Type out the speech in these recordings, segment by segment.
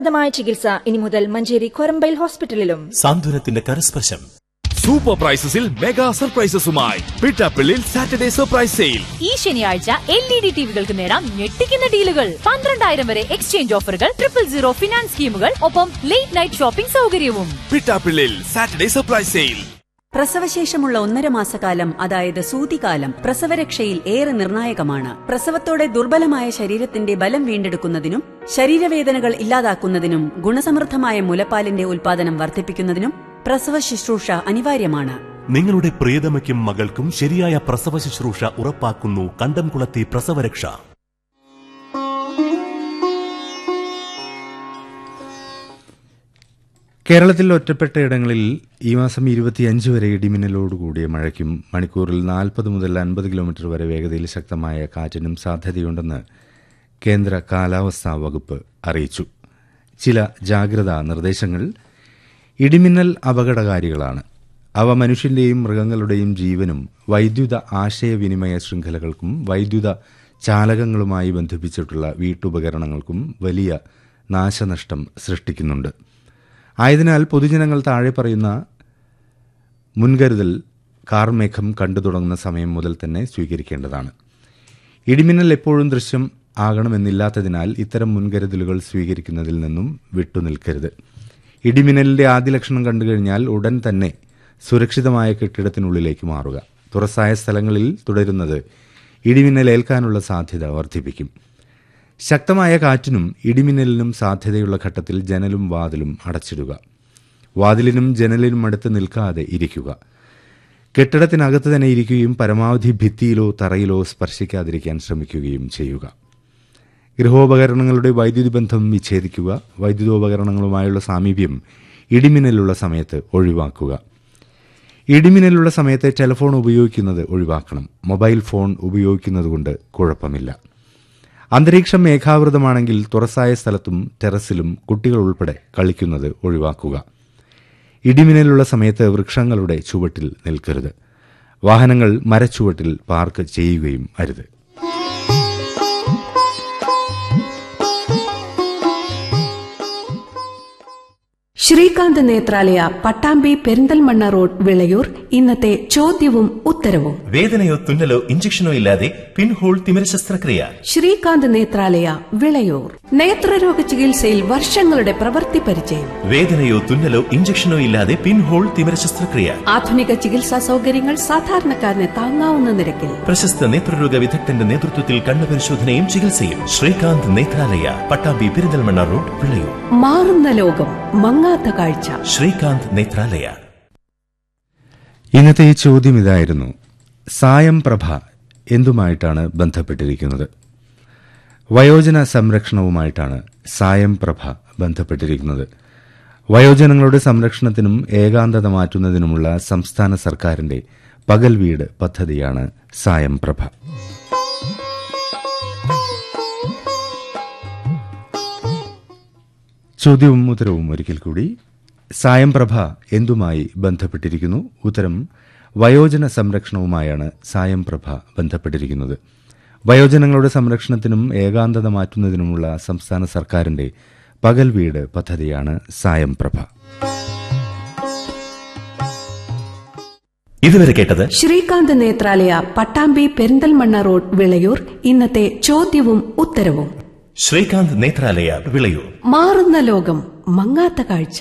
ഫലപ്രദമായ ചികിത്സ ഇനി മുതൽ മഞ്ചേരി കൊരമ്പയിൽ ഹോസ്പിറ്റലിലും സാന്ത്വനത്തിന്റെ കരസ്പർശം സൂപ്പർ പ്രൈസസിൽ മെഗാ സർപ്രൈസസുമായി പിട്ടാപ്പിള്ളിൽ സാറ്റർഡേ സർപ്രൈസ് സെയിൽ ഈ ശനിയാഴ്ച എൽ ഇ ഡി ടിവികൾക്ക് നേടാം ഞെട്ടിക്കുന്ന ഡീലുകൾ പന്ത്രണ്ടായിരം വരെ എക്സ്ചേഞ്ച് ഓഫറുകൾ ട്രിപ്പിൾ സീറോ ഫിനാൻസ് സ്കീമുകൾ ഒപ്പം ലേറ്റ് നൈറ്റ് ഷോപ്പിംഗ് സൗകര്യവും പിട്ടാപ്പിള്ളിൽ സാറ്റർഡേ സർപ്രൈസ് സെയിൽ പ്രസവശേഷമുള്ള ഒന്നര മാസക്കാലം അതായത് സൂതികാലം പ്രസവരക്ഷയിൽ ഏറെ നിർണായകമാണ് പ്രസവത്തോടെ ദുർബലമായ ശരീരത്തിന്റെ ബലം വീണ്ടെടുക്കുന്നതിനും ശരീരവേദനകൾ ഇല്ലാതാക്കുന്നതിനും ഗുണസമൃദ്ധമായ മുലപ്പാലിന്റെ ഉൽപാദനം വർദ്ധിപ്പിക്കുന്നതിനും പ്രസവ ശുശ്രൂഷ അനിവാര്യമാണ് നിങ്ങളുടെ പ്രിയതമയ്ക്കും മകൾക്കും ശരിയായ പ്രസവ ശുശ്രൂഷ ഉറപ്പാക്കുന്നു കണ്ടംകുളത്തെ പ്രസവരക്ഷ കേരളത്തിൽ ഒറ്റപ്പെട്ട ഇടങ്ങളിൽ ഈ മാസം ഇരുപത്തിയഞ്ച് വരെ ഇടിമിന്നലോടുകൂടിയ മഴയ്ക്കും മണിക്കൂറിൽ നാൽപ്പത് മുതൽ അൻപത് കിലോമീറ്റർ വരെ വേഗതയിൽ ശക്തമായ കാറ്റിനും സാധ്യതയുണ്ടെന്ന് കേന്ദ്ര കാലാവസ്ഥാ വകുപ്പ് അറിയിച്ചു ചില ജാഗ്രതാ നിർദ്ദേശങ്ങൾ ഇടിമിന്നൽ അപകടകാരികളാണ് അവ മനുഷ്യന്റെയും മൃഗങ്ങളുടെയും ജീവനും വൈദ്യുത ആശയവിനിമയ ശൃംഖലകൾക്കും വൈദ്യുത ചാലകങ്ങളുമായി ബന്ധിപ്പിച്ചിട്ടുള്ള വീട്ടുപകരണങ്ങൾക്കും വലിയ നാശനഷ്ടം സൃഷ്ടിക്കുന്നുണ്ട് ആയതിനാൽ പൊതുജനങ്ങൾ താഴെ പറയുന്ന മുൻകരുതൽ കാർമേഘം കണ്ടു തുടങ്ങുന്ന സമയം മുതൽ തന്നെ സ്വീകരിക്കേണ്ടതാണ് ഇടിമിന്നൽ എപ്പോഴും ദൃശ്യം ആകണമെന്നില്ലാത്തതിനാൽ ഇത്തരം മുൻകരുതലുകൾ സ്വീകരിക്കുന്നതിൽ നിന്നും വിട്ടുനിൽക്കരുത് ഇടിമിന്നലിന്റെ ആദ്യ ലക്ഷണം കണ്ടുകഴിഞ്ഞാൽ ഉടൻ തന്നെ സുരക്ഷിതമായ കെട്ടിടത്തിനുള്ളിലേക്ക് മാറുക തുറസായ സ്ഥലങ്ങളിൽ തുടരുന്നത് ഇടിമിന്നലേൽക്കാനുള്ള സാധ്യത വർദ്ധിപ്പിക്കും ശക്തമായ കാറ്റിനും ഇടിമിന്നലിനും സാധ്യതയുള്ള ഘട്ടത്തിൽ ജനലും വാതിലും അടച്ചിടുക വാതിലിനും ജനലിനും അടുത്ത് നിൽക്കാതെ ഇരിക്കുക കെട്ടിടത്തിനകത്ത് തന്നെ ഇരിക്കുകയും പരമാവധി ഭിത്തിയിലോ തറയിലോ സ്പർശിക്കാതിരിക്കാൻ ശ്രമിക്കുകയും ചെയ്യുക ഗൃഹോപകരണങ്ങളുടെ വൈദ്യുതി ബന്ധം വിച്ഛേദിക്കുക വൈദ്യുതോപകരണങ്ങളുമായുള്ള സാമീപ്യം ഇടിമിന്നലുള്ള സമയത്ത് ഒഴിവാക്കുക ഇടിമിന്നലുള്ള സമയത്ത് ടെലിഫോൺ ഉപയോഗിക്കുന്നത് ഒഴിവാക്കണം മൊബൈൽ ഫോൺ ഉപയോഗിക്കുന്നതുകൊണ്ട് കുഴപ്പമില്ല അന്തരീക്ഷം മേഘാവൃതമാണെങ്കിൽ തുറസായ സ്ഥലത്തും ടെറസിലും കുട്ടികൾ ഉൾപ്പെടെ കളിക്കുന്നത് ഒഴിവാക്കുക ഇടിമിന്നലുള്ള സമയത്ത് വൃക്ഷങ്ങളുടെ ചുവട്ടിൽ നിൽക്കരുത് വാഹനങ്ങൾ മരച്ചുവട്ടിൽ പാർക്ക് ചെയ്യുകയും അരുത് ശ്രീകാന്ത് നേത്രാലയ പട്ടാമ്പി പെരിന്തൽമണ്ണ റോഡ് വിളയൂർ ഇന്നത്തെ ചോദ്യവും ഉത്തരവും വേദനയോ തുന്നലോ ഇഞ്ചക്ഷനോ ഇല്ലാതെ പിൻഹോൾ തിമിര ശസ്ത്രക്രിയ ശ്രീകാന്ത് നേത്രാലയ വിളയൂർ നേത്രരോഗ ചികിത്സയിൽ വർഷങ്ങളുടെ പ്രവൃത്തി പരിചയം വേദനയോ തുന്നലോ ഇഞ്ചക്ഷനോ ഇല്ലാതെ പിൻഹോൾ തിമിര ശസ്ത്രക്രിയ ആധുനിക ചികിത്സാ സൗകര്യങ്ങൾ സാധാരണക്കാരന് താങ്ങാവുന്ന നിരക്കിൽ പ്രശസ്ത നേത്രരോഗ വിദഗ്ധന്റെ നേതൃത്വത്തിൽ കണ്ണു പരിശോധനയും ചികിത്സയും ശ്രീകാന്ത് നേത്രാലയ പട്ടാമ്പി പെരിന്തൽമണ്ണ റോഡ് വിളയൂർ മാറുന്ന ലോകം മങ്ങാത്ത കാഴ്ച ശ്രീകാന്ത് നേത്രാലയ ഇന്നത്തെ ഈ ചോദ്യം ഇതായിരുന്നു സായം പ്രഭ എന്തുമായിട്ടാണ് ബന്ധപ്പെട്ടിരിക്കുന്നത് വയോജന സംരക്ഷണവുമായിട്ടാണ് സായം പ്രഭ ബന്ധപ്പെട്ടിരിക്കുന്നത് വയോജനങ്ങളുടെ സംരക്ഷണത്തിനും ഏകാന്തത മാറ്റുന്നതിനുമുള്ള സംസ്ഥാന സർക്കാരിന്റെ പകൽ വീട് പദ്ധതിയാണ് സായം പ്രഭ ചോദ്യവും ഉത്തരവും ഒരിക്കൽ കൂടി സായം പ്രഭ എന്തുമായി ബന്ധപ്പെട്ടിരിക്കുന്നു ഉത്തരം വയോജന സംരക്ഷണവുമായാണ് സായം പ്രഭ ബന്ധപ്പെട്ടിരിക്കുന്നത് വയോജനങ്ങളുടെ സംരക്ഷണത്തിനും ഏകാന്തത മാറ്റുന്നതിനുമുള്ള സംസ്ഥാന സർക്കാരിന്റെ പകൽ വീട് പദ്ധതിയാണ് സായം പ്രഭ ഇതുവരെ കേട്ടത് ശ്രീകാന്ത് നേത്രാലയ പട്ടാമ്പി പെരിന്തൽമണ്ണ റോഡ് വിളയൂർ ഇന്നത്തെ ചോദ്യവും ഉത്തരവും ശ്രീകാന്ത് നേത്രാലയ വിളയൂർ മാറുന്ന ലോകം മങ്ങാത്ത കാഴ്ച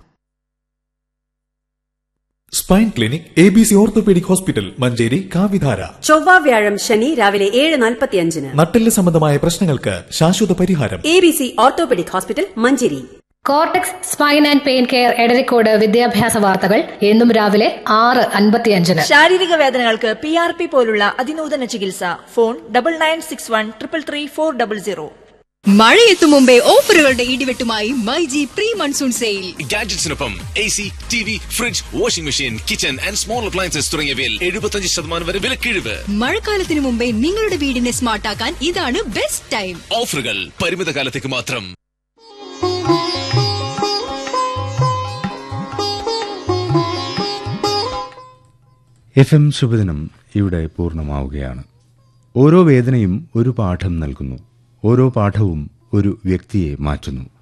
spine clinic A B C orthopaedic hospital Manjeri കാവിധാര ചൊവ്വ വ്യാഴം ശനി രാവിലെ ഏഴ് നാൽപ്പത്തിയഞ്ചിന് നട്ടെല്ല് സംബന്ധമായ പ്രശ്നങ്ങൾക്ക് ശാശ്വത പരിഹാരം A B C orthopaedic hospital Manjeri Cortex spine and pain care Edarikode വിദ്യാഭ്യാസ വാർത്തകൾ എന്നും രാവിലെ ആറ് അൻപത്തിയഞ്ചിന് ശാരീരിക വേദനകൾക്ക് പി ആർ പി പോലുള്ള അതിനൂതന ചികിത്സ phone double nine six one triple three four double zero മഴയെത്തും മുമ്പേ ഓഫറുകളുടെ ഇടിവെട്ടുമായി മൈജി പ്രീ മൺസൂൺ സെയിൽ ഗാഡ്ജറ്റ്സിനൊപ്പം A C T V fridge washing machine kitchen and small appliances തുടങ്ങിയവയിൽ എഴുപത്തഞ്ച് ശതമാനം വരെ വിലക്കിഴിവ് മഴക്കാലത്തിനു മുമ്പേ നിങ്ങളുടെ വീടിനെ സ്മാർട്ടാക്കാൻ ഇതാണ് ബെസ്റ്റ് ടൈം ഓഫറുകൾ പരിമിത കാലത്തേക്ക് മാത്രം എഫ് എം ശുഭദിനം ഇവിടെ പൂർണ്ണമാവുകയാണ് ഓരോ വേദനയും ഒരു പാഠം നൽകുന്നു ഓരോ പാഠവും ഒരു വ്യക്തിയെ മാറ്റുന്നു